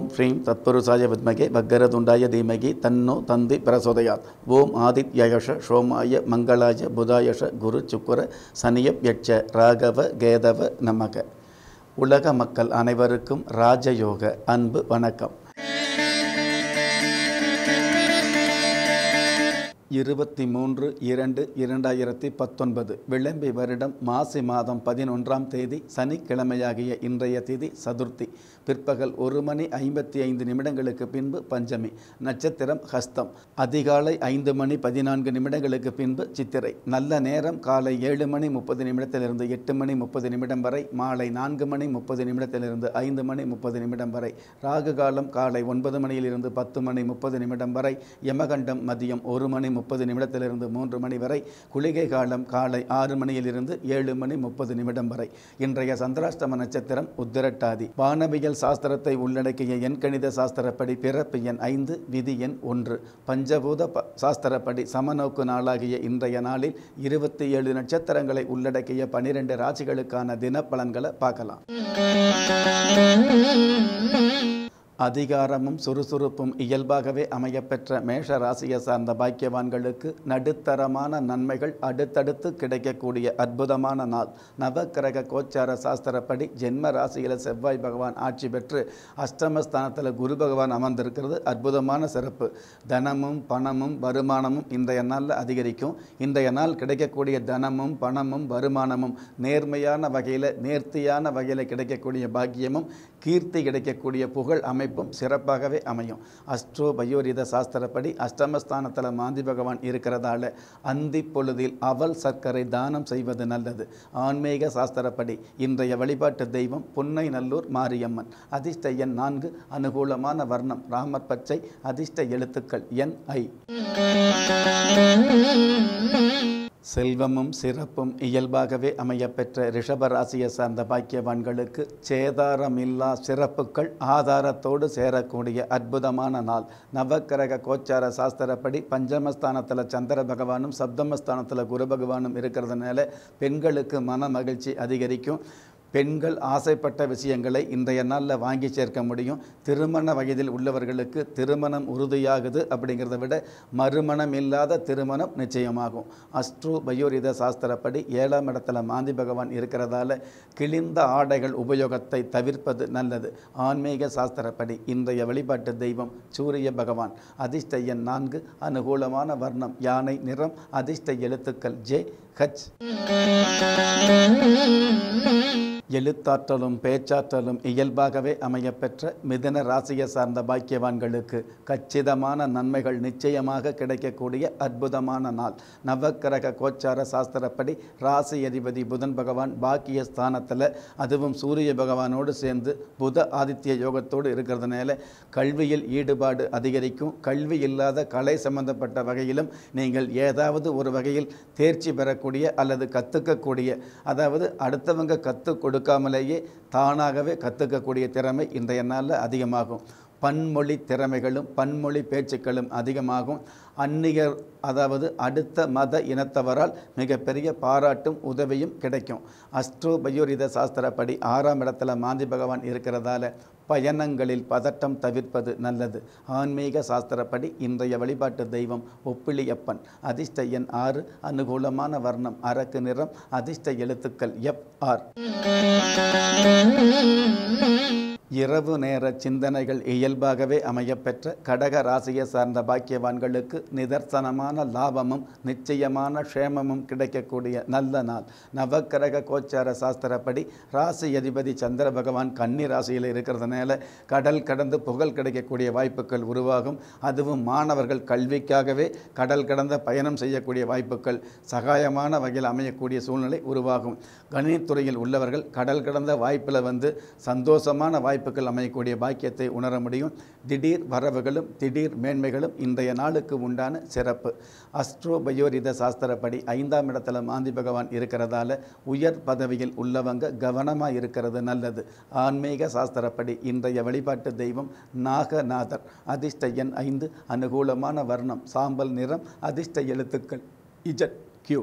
ஸ்ரீம் தத்புருஷாய வித்மகே பக்கரதுண்டாய தீமகி தன்னோ தந்தி பிரசோதயாத் ஓம் ஆதித்யயஷ சோமாய மங்களாய புதாயஷ குரு சுக்குர சனியப் யட்ச ராகவ கேதவ நமக உலக மக்கள் அனைவருக்கும் ராஜயோக அன்பு வணக்கம் இருபத்தி மூன்று இரண்டு இரண்டாயிரத்தி பத்தொன்பது விளம்பி வருடம் மாசி மாதம் பதினொன்றாம் தேதி சனிக்கிழமையாகிய இன்றைய திதி சதுர்த்தி பிற்பகல் ஒரு மணி ஐம்பத்தி ஐந்து நிமிடங்களுக்கு பின்பு பஞ்சமி நட்சத்திரம் ஹஸ்தம் அதிகாலை ஐந்து மணி பதினான்கு நிமிடங்களுக்கு பின்பு சித்திரை நல்ல நேரம் காலை ஏழு மணி முப்பது நிமிடத்திலிருந்து எட்டு மணி முப்பது நிமிடம் வரை மாலை நான்கு மணி முப்பது நிமிடத்திலிருந்து ஐந்து மணி முப்பது நிமிடம் வரை ராகு காலம் காலை ஒன்பது மணியிலிருந்து பத்து மணி முப்பது நிமிடம் வரை யமகண்டம் மதியம் ஒரு மணி முப்பது நிமிடத்திலிருந்து மூன்று மணி வரை குளிகை காலம் காலை ஆறு மணியிலிருந்து ஏழு மணி முப்பது நிமிடம் வரை இன்றைய சந்திராஷ்டம நட்சத்திரம் உத்திரட்டாதி வானவியல் சாஸ்திரத்தை உள்ளடக்கிய எண்கணித சாஸ்திரப்படி பிறப்பு எண் ஐந்து விதி எண் ஒன்று பஞ்சபூத ப சாஸ்திரப்படி சமநோக்கு நாளாகிய இன்றைய நாளில் இருபத்தி ஏழு நட்சத்திரங்களை உள்ளடக்கிய பனிரெண்டு ராசிகளுக்கான தினப்பலன்களை பார்க்கலாம் அதிகாரமும் சுறுசுறுப்பும் இயல்பாகவே அமையப்பெற்ற மேஷ ராசியை சார்ந்த பாக்கியவான்களுக்கு நடுத்தரமான நன்மைகள் அடுத்தடுத்து கிடைக்கக்கூடிய அற்புதமான நாள் நவக்கிரக கோச்சார சாஸ்திரப்படி ஜென்ம ராசியில் செவ்வாய் பகவான் ஆட்சி பெற்று அஷ்டமஸ்தானத்தில் குரு பகவான் அமர்ந்திருக்கிறது அற்புதமான சிறப்பு தனமும் பணமும் வருமானமும் இன்றைய நாளில் அதிகரிக்கும் இன்றைய நாள் கிடைக்கக்கூடிய தனமும் பணமும் வருமானமும் நேர்மையான வகையில் நேர்த்தியான வகையில் கிடைக்கக்கூடிய பாக்கியமும் கீர்த்தி கிடைக்கக்கூடிய புகழ் அமைப்பும் சிறப்பாகவே அமையும் அஸ்ட்ரோ பயோரித சாஸ்திரப்படி அஷ்டமஸ்தானத்தில் மாந்தி பகவான் இருக்கிறதால அந்தி பொழுதில் அவல் சர்க்கரை தானம் செய்வது நல்லது ஆன்மீக சாஸ்திரப்படி இன்றைய வழிபாட்டு தெய்வம் புன்னை நல்லூர் மாரியம்மன் அதிர்ஷ்ட எண் நான்கு அனுகூலமான வர்ணம் ராமர் பச்சை அதிர்ஷ்ட எழுத்துக்கள் என் ஐ செல்வமும் சிறப்பும் இயல்பாகவே அமையப்பெற்ற ரிஷப ராசியை சார்ந்த பாக்கியவான்களுக்கு சேதாரமில்லா சிறப்புகள் ஆதாரத்தோடு சேரக்கூடிய அற்புதமான நாள் நவக்கிரக கோச்சார சாஸ்திரப்படி பஞ்சமஸ்தானத்தில் சந்திர பகவானும் சப்தமஸ்தானத்தில் குரு பகவானும் இருக்கிறதுனால பெண்களுக்கு மன மகிழ்ச்சி அதிகரிக்கும் பெண்கள் ஆசைப்பட்ட விஷயங்களை இன்றைய நாளில் வாங்கி சேர்க்க முடியும் திருமண வயதில் உள்ளவர்களுக்கு திருமணம் உறுதியாகுது அப்படிங்கிறத விட மறுமணம் இல்லாத திருமணம் நிச்சயமாகும் அஸ்ட்ரோ பயோரித சாஸ்திரப்படி ஏழாம் இடத்துல மாந்தி பகவான் இருக்கிறதால கிழிந்த ஆடைகள் உபயோகத்தை தவிர்ப்பது நல்லது ஆன்மீக சாஸ்திரப்படி இன்றைய வழிபாட்டு தெய்வம் சூரிய பகவான் அதிர்ஷ்ட எண் நான்கு அனுகூலமான வர்ணம் யானை நிறம் அதிர்ஷ்ட எழுத்துக்கள் ஜே ஹச் எழுத்தாற்றலும் பேச்சாற்றலும் இயல்பாகவே அமையப்பெற்ற மிதன ராசியை சார்ந்த பாக்கியவான்களுக்கு கச்சிதமான நன்மைகள் நிச்சயமாக கிடைக்கக்கூடிய அற்புதமான நாள் நவக்கிரக கோச்சார சாஸ்திரப்படி ராசி அதிபதி புதன் பகவான் பாக்கிய ஸ்தானத்தில் அதுவும் சூரிய பகவானோடு சேர்ந்து புத ஆதித்ய யோகத்தோடு இருக்கிறதுனால கல்வியில் ஈடுபாடு அதிகரிக்கும் கல்வி இல்லாத கலை சம்பந்தப்பட்ட வகையிலும் நீங்கள் ஏதாவது ஒரு வகையில் தேர்ச்சி பெறக்கூடிய அல்லது கற்றுக்கக்கூடிய அதாவது அடுத்தவங்க கற்றுக் கொடுக்காமலேயே தானாகவே கற்றுக்கக்கூடிய திறமை இன்றைய நாளில் அதிகமாகும் பன்மொழி திறமைகளும் பன்மொழி பேச்சுக்களும் அதிகமாகும் அந்நியர் அதாவது அடுத்த மத இனத்தவரால் மிகப்பெரிய பாராட்டும் உதவியும் கிடைக்கும் அஸ்ட்ரோ பயோரித சாஸ்திரப்படி ஆறாம் இடத்துல மாந்தி பகவான் இருக்கிறதால பயணங்களில் பதட்டம் தவிர்ப்பது நல்லது ஆன்மீக சாஸ்திரப்படி இன்றைய வழிபாட்டு தெய்வம் ஒப்பிலியப்பன் அதிர்ஷ்ட எண் ஆறு அனுகூலமான வர்ணம் அரக்கு நிறம் அதிர்ஷ்ட எழுத்துக்கள் எப் ஆர் இரவு நேர சிந்தனைகள் இயல்பாகவே அமையப்பெற்ற கடக ராசியை சார்ந்த பாக்கியவான்களுக்கு நிதர்சனமான லாபமும் நிச்சயமான க்ஷேமமும் கிடைக்கக்கூடிய நல்ல நாள் நவக்கிரக கோச்சார சாஸ்திரப்படி ராசி அதிபதி சந்திர பகவான் கன்னி ராசியில் இருக்கிறதுனால கடல் கடந்து புகழ் கிடைக்கக்கூடிய வாய்ப்புகள் உருவாகும் அதுவும் மாணவர்கள் கல்விக்காகவே கடல் கடந்த பயணம் செய்யக்கூடிய வாய்ப்புகள் சகாயமான வகையில் அமையக்கூடிய சூழ்நிலை உருவாகும் கணினித்துறையில் உள்ளவர்கள் கடல் கடந்த வாய்ப்பில் வந்து சந்தோஷமான வாய்ப்புகள் அமையக்கூடிய பாக்கியத்தை உணர முடியும் திடீர் வரவுகளும் திடீர் மேன்மைகளும் இன்றைய நாளுக்கு உண்டான சிறப்பு அஸ்ட்ரோ பயோரித சாஸ்திரப்படி ஐந்தாம் இடத்துல மாந்தி பகவான் இருக்கிறதால உயர் பதவியில் உள்ளவங்க கவனமாக இருக்கிறது நல்லது ஆன்மீக சாஸ்திரப்படி இன்றைய வழிபாட்டு தெய்வம் நாகநாதர் அதிர்ஷ்ட எண் ஐந்து அனுகூலமான வர்ணம் சாம்பல் நிறம் அதிர்ஷ்ட எழுத்துக்கள் இஜட் கியூ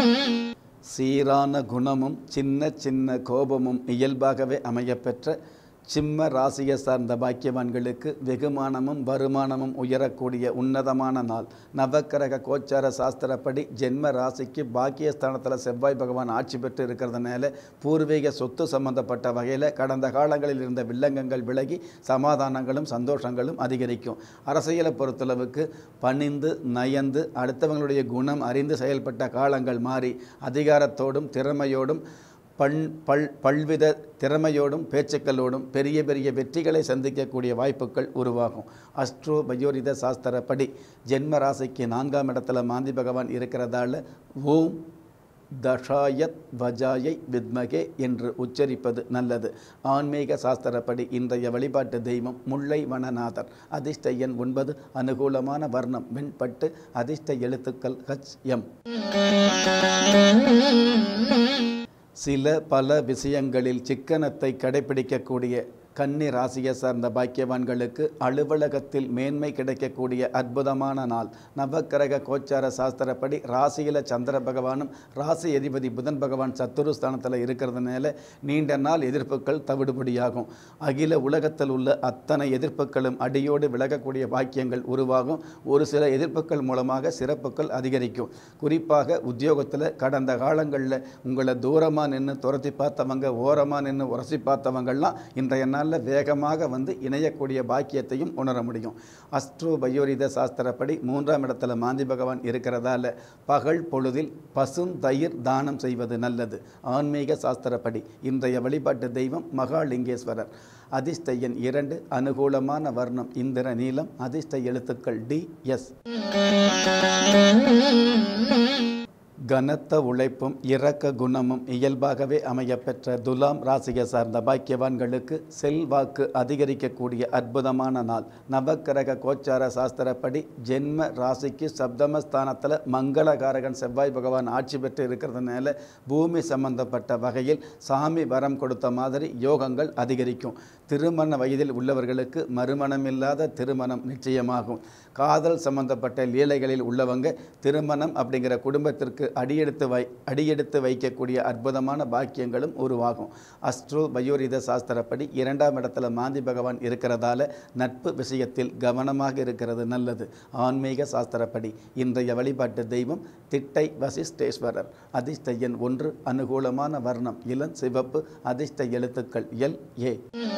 சீரான குணமும் சின்ன சின்ன கோபமும் இயல்பாகவே அமையப்பெற்ற சிம்ம ராசியை சார்ந்த பாக்கியவான்களுக்கு வெகுமானமும் வருமானமும் உயரக்கூடிய உன்னதமான நாள் நவக்கிரக கோச்சார சாஸ்திரப்படி ஜென்ம ராசிக்கு பாக்கியஸ்தானத்தில் செவ்வாய் பகவான் ஆட்சி பெற்று இருக்கிறதுனால பூர்வீக சொத்து சம்பந்தப்பட்ட வகையில் கடந்த காலங்களில் இருந்த வில்லங்கங்கள் விலகி சமாதானங்களும் சந்தோஷங்களும் அதிகரிக்கும் அரசியலை பொறுத்தளவுக்கு பணிந்து நயந்து அடுத்தவங்களுடைய குணம் அறிந்து செயல்பட்ட காலங்கள் மாறி அதிகாரத்தோடும் திறமையோடும் பண் பல் பல்வித திறமையோடும் பேச்சுக்களோடும் பெரிய பெரிய வெற்றிகளை சந்திக்கக்கூடிய வாய்ப்புகள் உருவாகும் அஸ்ட்ரோ பயோரித சாஸ்திரப்படி ஜென்ம ராசிக்கு நான்காம் இடத்துல மாந்தி பகவான் இருக்கிறதால ஓம் தஷாயத் வஜாயை வித்மகே என்று உச்சரிப்பது நல்லது ஆன்மீக சாஸ்திரப்படி இன்றைய வழிபாட்டு தெய்வம் முல்லை வனநாதர் அதிர்ஷ்ட எண் ஒன்பது அனுகூலமான வர்ணம் வெண்பட்டு அதிர்ஷ்ட எழுத்துக்கள் ஹச் எம் சில பல விஷயங்களில் சிக்கனத்தை கடைபிடிக்கக்கூடிய கன்னி ராசியை சார்ந்த பாக்கியவான்களுக்கு அலுவலகத்தில் மேன்மை கிடைக்கக்கூடிய அற்புதமான நாள் நவக்கிரக கோச்சார சாஸ்திரப்படி ராசியில் சந்திர பகவானும் ராசி அதிபதி புதன் பகவான் சத்துரு ஸ்தானத்தில் இருக்கிறதுனால நீண்ட நாள் எதிர்ப்புகள் தவிடுபடியாகும் அகில உலகத்தில் உள்ள அத்தனை எதிர்ப்புகளும் அடியோடு விலகக்கூடிய பாக்கியங்கள் உருவாகும் ஒரு சில எதிர்ப்புகள் மூலமாக சிறப்புகள் அதிகரிக்கும் குறிப்பாக உத்தியோகத்தில் கடந்த காலங்களில் உங்களை தூரமாக நின்று துரத்தி பார்த்தவங்க ஓரமாக நின்று உரசி பார்த்தவங்கள்லாம் இன்றைய நாளில் வேகமாக வந்து இணையக்கூடிய பாக்கியத்தையும் உணர முடியும் அஸ்ட்ரோ பயோரித சாஸ்திரப்படி மூன்றாம் இடத்துல மாந்தி பகவான் இருக்கிறதால பகல் பொழுதில் பசுந்தயிர் தானம் செய்வது நல்லது ஆன்மீக சாஸ்திரப்படி இன்றைய வழிபாட்டு தெய்வம் மகாலிங்கேஸ்வரர் அதிர்ஷ்ட எண் இரண்டு அனுகூலமான வர்ணம் இந்திர நீலம் அதிர்ஷ்ட எழுத்துக்கள் டி எஸ் கனத்த உழைப்பும் இரக்க குணமும் இயல்பாகவே அமையப்பெற்ற துலாம் ராசியை சார்ந்த பாக்கியவான்களுக்கு செல்வாக்கு அதிகரிக்கக்கூடிய அற்புதமான நாள் நவக்கிரக கோச்சார சாஸ்திரப்படி ஜென்ம ராசிக்கு சப்தமஸ்தானத்தில் மங்களகாரகன் செவ்வாய் பகவான் ஆட்சி பெற்று இருக்கிறதுனால பூமி சம்பந்தப்பட்ட வகையில் சாமி வரம் கொடுத்த மாதிரி யோகங்கள் அதிகரிக்கும் திருமண வயதில் உள்ளவர்களுக்கு மறுமணமில்லாத திருமணம் நிச்சயமாகும் காதல் சம்பந்தப்பட்ட லீலைகளில் உள்ளவங்க திருமணம் அப்படிங்கிற குடும்பத்திற்கு அடியெடுத்து வை அடியெடுத்து வைக்கக்கூடிய அற்புதமான பாக்கியங்களும் உருவாகும் அஸ்ட்ரோ பயோரித சாஸ்திரப்படி இரண்டாம் இடத்துல மாந்தி பகவான் இருக்கிறதால நட்பு விஷயத்தில் கவனமாக இருக்கிறது நல்லது ஆன்மீக சாஸ்திரப்படி இன்றைய வழிபாட்டு தெய்வம் திட்டை வசிஷ்டேஸ்வரர் அதிர்ஷ்ட எண் ஒன்று அனுகூலமான வர்ணம் இளம் சிவப்பு அதிர்ஷ்ட எழுத்துக்கள் எல் ஏ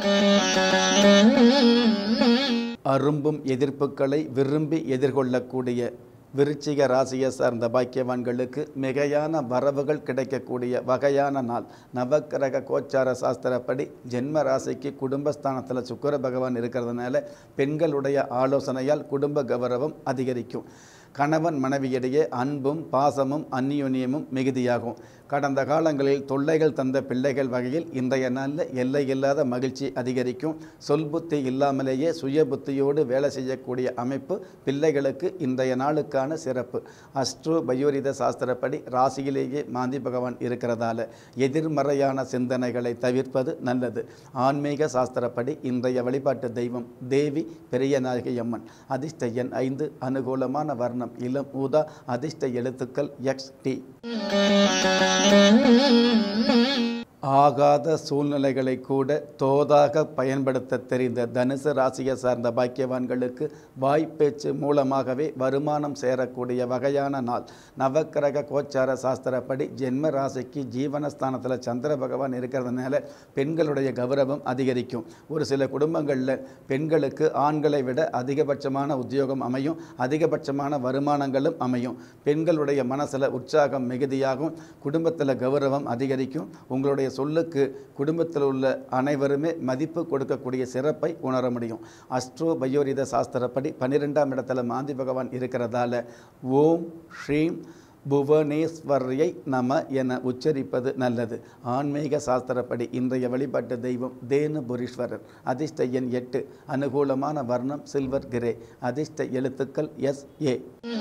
அரும்பும் எதிர்ப்புகளை விரும்பி எதிர்கொள்ளக்கூடிய விருச்சிக ராசியை சார்ந்த பாக்கியவான்களுக்கு மிகையான வரவுகள் கிடைக்கக்கூடிய வகையான நாள் நவக்கிரக கோச்சார சாஸ்திரப்படி ஜென்ம ராசிக்கு குடும்பஸ்தானத்தில் சுக்கர பகவான் இருக்கிறதுனால பெண்களுடைய ஆலோசனையால் குடும்ப கௌரவம் அதிகரிக்கும் கணவன் மனைவியிடையே அன்பும் பாசமும் அந்நியுன்யமும் மிகுதியாகும் கடந்த காலங்களில் தொல்லைகள் தந்த பிள்ளைகள் வகையில் இன்றைய நாளில் எல்லை இல்லாத மகிழ்ச்சி அதிகரிக்கும் சொல் புத்தி இல்லாமலேயே சுய புத்தியோடு வேலை செய்யக்கூடிய அமைப்பு பிள்ளைகளுக்கு இன்றைய நாளுக்கான சிறப்பு அஸ்ட்ரோ பயோரித சாஸ்திரப்படி ராசியிலேயே மாந்தி பகவான் இருக்கிறதால எதிர்மறையான சிந்தனைகளை தவிர்ப்பது நல்லது ஆன்மீக சாஸ்திரப்படி இன்றைய வழிபாட்டு தெய்வம் தேவி பெரியநாயகி அம்மன் அதிர்ஷ்ட எண் ஐந்து அனுகூலமான வர்ணம் இளம் ஊதா அதிர்ஷ்ட எழுத்துக்கள் எக்ஸ் டி ஆகாத சூழ்நிலைகளை கூட தோதாக பயன்படுத்த தெரிந்த தனுசு ராசியை சார்ந்த பாக்கியவான்களுக்கு வாய்ப்பேச்சு மூலமாகவே வருமானம் சேரக்கூடிய வகையான நாள் நவக்கிரக கோச்சார சாஸ்திரப்படி ஜென்ம ராசிக்கு ஜீவனஸ்தானத்தில் சந்திர பகவான் இருக்கிறதுனால பெண்களுடைய கௌரவம் அதிகரிக்கும் ஒரு சில குடும்பங்களில் பெண்களுக்கு ஆண்களை விட அதிகபட்சமான உத்தியோகம் அமையும் அதிகபட்சமான வருமானங்களும் அமையும் பெண்களுடைய மனசில் உற்சாகம் மிகுதியாகும் குடும்பத்தில் கௌரவம் அதிகரிக்கும் உங்களுடைய சொல்லுக்கு குடும்பத்தில் உள்ள அனைவருமே மதிப்பு கொடுக்கக்கூடிய சிறப்பை உணர முடியும் அஸ்ட்ரோ பயோரித சாஸ்திரப்படி பன்னிரெண்டாம் இடத்துல மாந்தி பகவான் இருக்கிறதால ஓம் ஸ்ரீம் புவனேஸ்வரியை நம என உச்சரிப்பது நல்லது ஆன்மீக சாஸ்திரப்படி இன்றைய வழிபாட்டு தெய்வம் தேனுபுரீஸ்வரர் அதிர்ஷ்ட எண் எட்டு அனுகூலமான வர்ணம் சில்வர் கிரே அதிர்ஷ்ட எழுத்துக்கள் எஸ் ஏ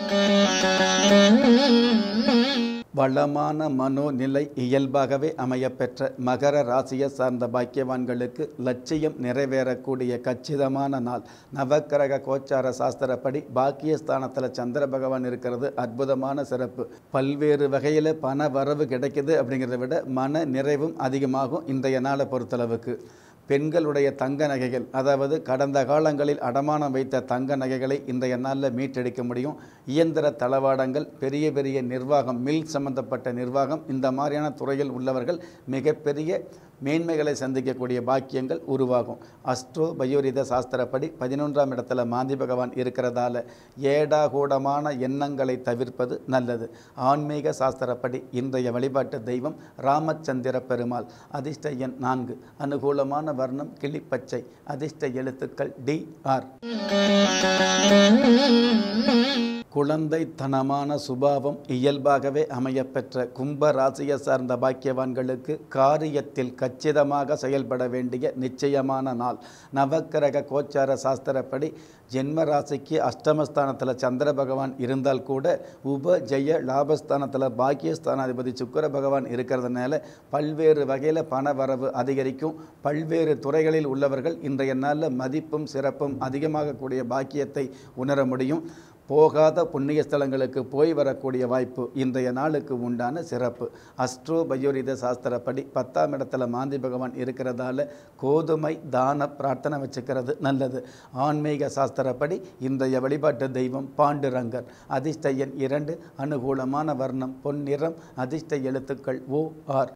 வளமான மனோநிலை இயல்பாகவே அமையப்பெற்ற மகர ராசியை சார்ந்த பாக்கியவான்களுக்கு லட்சியம் நிறைவேறக்கூடிய கச்சிதமான நாள் நவக்கிரக கோச்சார சாஸ்திரப்படி பாக்கியஸ்தானத்தில் சந்திர பகவான் இருக்கிறது அற்புதமான சிறப்பு பல்வேறு வகையில் பண வரவு கிடைக்குது அப்படிங்கிறத விட மன நிறைவும் அதிகமாகும் இன்றைய நாளை பொறுத்தளவுக்கு பெண்களுடைய தங்க நகைகள் அதாவது கடந்த காலங்களில் அடமானம் வைத்த தங்க நகைகளை இன்றைய நாளில் மீட்டெடுக்க முடியும் இயந்திர தளவாடங்கள் பெரிய பெரிய நிர்வாகம் மில் சம்பந்தப்பட்ட நிர்வாகம் இந்த மாதிரியான துறையில் உள்ளவர்கள் மிகப்பெரிய மேன்மைகளை சந்திக்கக்கூடிய பாக்கியங்கள் உருவாகும் அஸ்ட்ரோ பயோரித சாஸ்திரப்படி பதினொன்றாம் இடத்துல மாந்தி பகவான் இருக்கிறதால ஏடாகூடமான எண்ணங்களை தவிர்ப்பது நல்லது ஆன்மீக சாஸ்திரப்படி இன்றைய வழிபாட்டு தெய்வம் ராமச்சந்திர பெருமாள் அதிர்ஷ்ட எண் நான்கு அனுகூலமான வர்ணம் கிளிப்பச்சை அதிர்ஷ்ட எழுத்துக்கள் டி ஆர் குழந்தைத்தனமான சுபாவம் இயல்பாகவே அமையப்பெற்ற கும்ப ராசியை சார்ந்த பாக்கியவான்களுக்கு காரியத்தில் கச்சிதமாக செயல்பட வேண்டிய நிச்சயமான நாள் நவக்கிரக கோச்சார சாஸ்திரப்படி ஜென்ம ராசிக்கு அஷ்டமஸ்தானத்தில் சந்திர பகவான் இருந்தால் கூட உப ஜெய லாபஸ்தானத்தில் பாக்கியஸ்தானாதிபதி சுக்கர பகவான் இருக்கிறதுனால பல்வேறு வகையில் பண வரவு அதிகரிக்கும் பல்வேறு துறைகளில் உள்ளவர்கள் இன்றைய நாளில் மதிப்பும் சிறப்பும் அதிகமாகக்கூடிய பாக்கியத்தை உணர முடியும் போகாத புண்ணிய ஸ்தலங்களுக்கு போய் வரக்கூடிய வாய்ப்பு இன்றைய நாளுக்கு உண்டான சிறப்பு அஸ்ட்ரோ பயோரித சாஸ்திரப்படி பத்தாம் இடத்துல மாந்தி பகவான் இருக்கிறதால கோதுமை தான பிரார்த்தனை வச்சுக்கிறது நல்லது ஆன்மீக சாஸ்திரப்படி இன்றைய வழிபாட்டு தெய்வம் பாண்டுரங்கர் அதிர்ஷ்ட எண் இரண்டு அனுகூலமான வர்ணம் பொன்னிறம் அதிர்ஷ்ட எழுத்துக்கள் ஓ ஆர்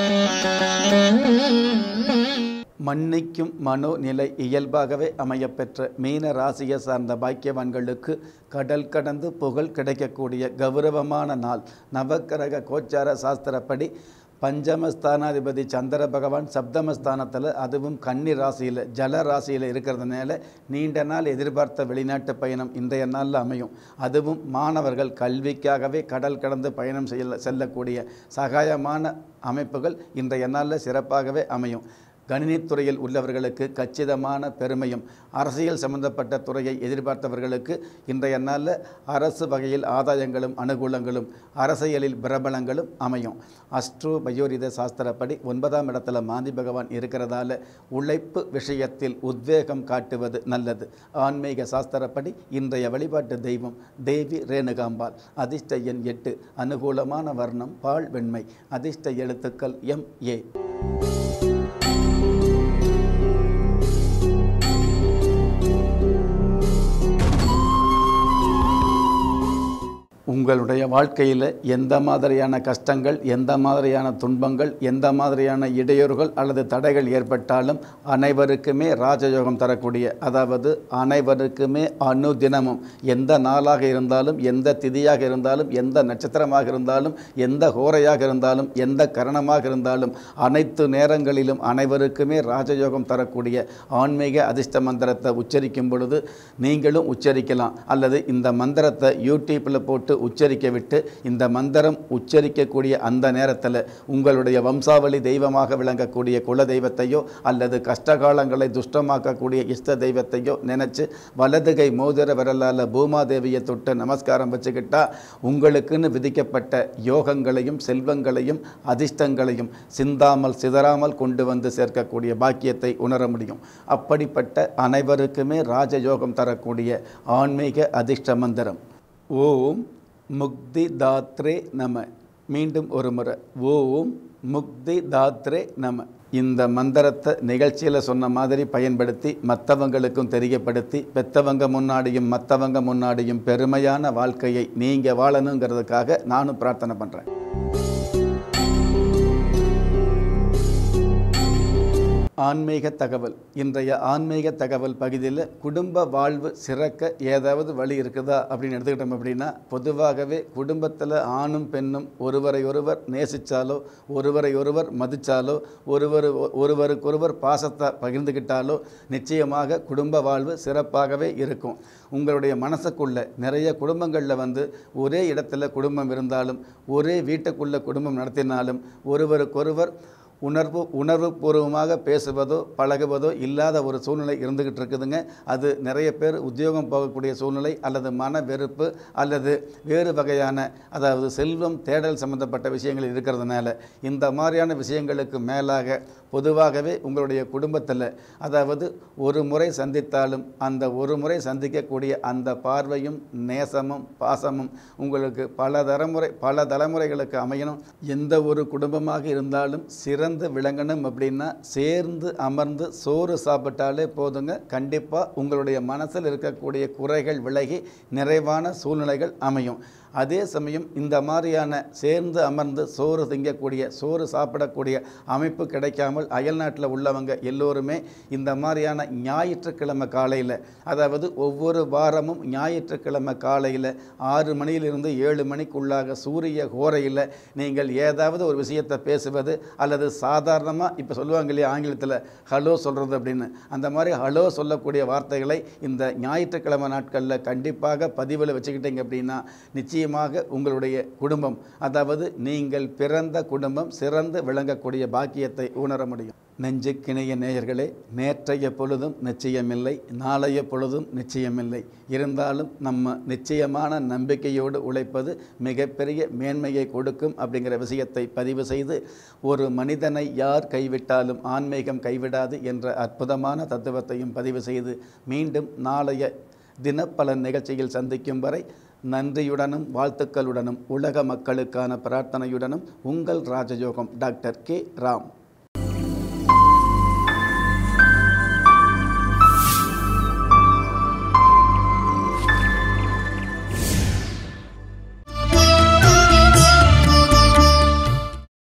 மன்னிக்கும் மனோநிலை இயல்பாகவே அமையப்பெற்ற மீன ராசியை சார்ந்த பாக்கியவான்களுக்கு கடல் கடந்து புகழ் கிடைக்கக்கூடிய கௌரவமான நாள் நவக்கிரக கோச்சார சாஸ்திரப்படி பஞ்சமஸ்தானாதிபதி சந்திர பகவான் சப்தமஸ்தானத்தில் அதுவும் கன்னி ராசியில் ஜல ராசியில் இருக்கிறதுனால நீண்ட நாள் எதிர்பார்த்த வெளிநாட்டு பயணம் இன்றைய நாளில் அமையும் அதுவும் மாணவர்கள் கல்விக்காகவே கடல் கடந்து பயணம் செய்ய செல்லக்கூடிய சகாயமான அமைப்புகள் இன்றைய நாளில் சிறப்பாகவே அமையும் கணினித்துறையில் உள்ளவர்களுக்கு கச்சிதமான பெருமையும் அரசியல் சம்பந்தப்பட்ட துறையை எதிர்பார்த்தவர்களுக்கு இன்றைய நாளில் அரசு வகையில் ஆதாயங்களும் அனுகூலங்களும் அரசியலில் பிரபலங்களும் அமையும் அஸ்ட்ரோ பயோரித சாஸ்திரப்படி ஒன்பதாம் இடத்துல மாந்தி பகவான் இருக்கிறதால உழைப்பு விஷயத்தில் உத்வேகம் காட்டுவது நல்லது ஆன்மீக சாஸ்திரப்படி இன்றைய வழிபாட்டு தெய்வம் தேவி ரேணுகாம்பாள் அதிர்ஷ்ட எண் எட்டு அனுகூலமான வர்ணம் பால் வெண்மை அதிர்ஷ்ட எழுத்துக்கள் எம் ஏ உங்களுடைய வாழ்க்கையில் எந்த மாதிரியான கஷ்டங்கள் எந்த மாதிரியான துன்பங்கள் எந்த மாதிரியான இடையூறுகள் அல்லது தடைகள் ஏற்பட்டாலும் அனைவருக்குமே ராஜயோகம் தரக்கூடிய அதாவது அனைவருக்குமே அனுதினமும் எந்த நாளாக இருந்தாலும் எந்த திதியாக இருந்தாலும் எந்த நட்சத்திரமாக இருந்தாலும் எந்த ஹோரையாக இருந்தாலும் எந்த கரணமாக இருந்தாலும் அனைத்து நேரங்களிலும் அனைவருக்குமே ராஜயோகம் தரக்கூடிய ஆன்மீக அதிர்ஷ்ட மந்திரத்தை உச்சரிக்கும் பொழுது நீங்களும் உச்சரிக்கலாம் அல்லது இந்த மந்திரத்தை யூடியூப்பில் போட்டு உச்சரிக்க விட்டு இந்த மந்திரம் உச்சரிக்கக்கூடிய அந்த நேரத்தில் உங்களுடைய வம்சாவளி தெய்வமாக விளங்கக்கூடிய குல தெய்வத்தையோ அல்லது கஷ்டகாலங்களை துஷ்டமாக்கக்கூடிய இஷ்ட தெய்வத்தையோ நினச்சி வலதுகை மோதிர விரலால் பூமாதேவியை தொட்டு நமஸ்காரம் வச்சுக்கிட்டா உங்களுக்குன்னு விதிக்கப்பட்ட யோகங்களையும் செல்வங்களையும் அதிர்ஷ்டங்களையும் சிந்தாமல் சிதறாமல் கொண்டு வந்து சேர்க்கக்கூடிய பாக்கியத்தை உணர முடியும் அப்படிப்பட்ட அனைவருக்குமே ராஜயோகம் தரக்கூடிய ஆன்மீக அதிர்ஷ்ட மந்திரம் ஓம் முக்தி தாத்ரே நம மீண்டும் ஒரு முறை ஓம் முக்தி தாத்ரே நம இந்த மந்திரத்தை நிகழ்ச்சியில் சொன்ன மாதிரி பயன்படுத்தி மற்றவங்களுக்கும் தெரியப்படுத்தி பெத்தவங்க முன்னாடியும் மற்றவங்க முன்னாடியும் பெருமையான வாழ்க்கையை நீங்கள் வாழணுங்கிறதுக்காக நானும் பிரார்த்தனை பண்ணுறேன் ஆன்மீக தகவல் இன்றைய ஆன்மீக தகவல் பகுதியில் குடும்ப வாழ்வு சிறக்க ஏதாவது வழி இருக்குதா அப்படின்னு எடுத்துக்கிட்டோம் அப்படின்னா பொதுவாகவே குடும்பத்தில் ஆணும் பெண்ணும் ஒருவரை ஒருவர் நேசித்தாலோ ஒருவரை ஒருவர் மதித்தாலோ ஒருவர் ஒருவருக்கொருவர் பாசத்தை பகிர்ந்துக்கிட்டாலோ நிச்சயமாக குடும்ப வாழ்வு சிறப்பாகவே இருக்கும் உங்களுடைய மனசுக்குள்ள நிறைய குடும்பங்களில் வந்து ஒரே இடத்துல குடும்பம் இருந்தாலும் ஒரே வீட்டுக்குள்ள குடும்பம் நடத்தினாலும் ஒருவருக்கொருவர் உணர்வு உணர்வுபூர்வமாக பேசுவதோ பழகுவதோ இல்லாத ஒரு சூழ்நிலை இருந்துக்கிட்டு இருக்குதுங்க அது நிறைய பேர் உத்தியோகம் போகக்கூடிய சூழ்நிலை அல்லது மன வெறுப்பு அல்லது வேறு வகையான அதாவது செல்வம் தேடல் சம்பந்தப்பட்ட விஷயங்கள் இருக்கிறதுனால இந்த மாதிரியான விஷயங்களுக்கு மேலாக பொதுவாகவே உங்களுடைய குடும்பத்தில் அதாவது ஒரு முறை சந்தித்தாலும் அந்த ஒரு முறை சந்திக்கக்கூடிய அந்த பார்வையும் நேசமும் பாசமும் உங்களுக்கு பல தலைமுறை பல தலைமுறைகளுக்கு அமையணும் எந்த ஒரு குடும்பமாக இருந்தாலும் சிற சிறந்து விளங்கணும் அப்படின்னா சேர்ந்து அமர்ந்து சோறு சாப்பிட்டாலே போதுங்க கண்டிப்பாக உங்களுடைய மனசில் இருக்கக்கூடிய குறைகள் விலகி நிறைவான சூழ்நிலைகள் அமையும் அதே சமயம் இந்த மாதிரியான சேர்ந்து அமர்ந்து சோறு திங்கக்கூடிய சோறு சாப்பிடக்கூடிய அமைப்பு கிடைக்காமல் அயல்நாட்டில் உள்ளவங்க எல்லோருமே இந்த மாதிரியான ஞாயிற்றுக்கிழமை காலையில் அதாவது ஒவ்வொரு வாரமும் ஞாயிற்றுக்கிழமை காலையில் ஆறு மணியிலிருந்து ஏழு மணிக்குள்ளாக சூரிய கோரையில் நீங்கள் ஏதாவது ஒரு விஷயத்தை பேசுவது அல்லது சாதாரணமாக இப்போ சொல்லுவாங்க இல்லையா ஆங்கிலத்தில் ஹலோ சொல்கிறது அப்படின்னு அந்த மாதிரி ஹலோ சொல்லக்கூடிய வார்த்தைகளை இந்த ஞாயிற்றுக்கிழமை நாட்களில் கண்டிப்பாக பதிவில் வச்சுக்கிட்டீங்க அப்படின்னா நிச்சயமாக உங்களுடைய குடும்பம் அதாவது நீங்கள் பிறந்த குடும்பம் சிறந்து விளங்கக்கூடிய பாக்கியத்தை உணர முடியும் நெஞ்சுக்கிணைய நேயர்களே நேற்றைய பொழுதும் நிச்சயமில்லை நாளைய பொழுதும் நிச்சயமில்லை இருந்தாலும் நம்ம நிச்சயமான நம்பிக்கையோடு உழைப்பது மிகப்பெரிய மேன்மையை கொடுக்கும் அப்படிங்கிற விஷயத்தை பதிவு செய்து ஒரு மனிதனை யார் கைவிட்டாலும் ஆன்மீகம் கைவிடாது என்ற அற்புதமான தத்துவத்தையும் பதிவு செய்து மீண்டும் நாளைய தினப்பலன் நிகழ்ச்சியில் சந்திக்கும் வரை நன்றியுடனும் வாழ்த்துக்களுடனும் உலக மக்களுக்கான பிரார்த்தனையுடனும் உங்கள் ராஜயோகம் டாக்டர் கே ராம்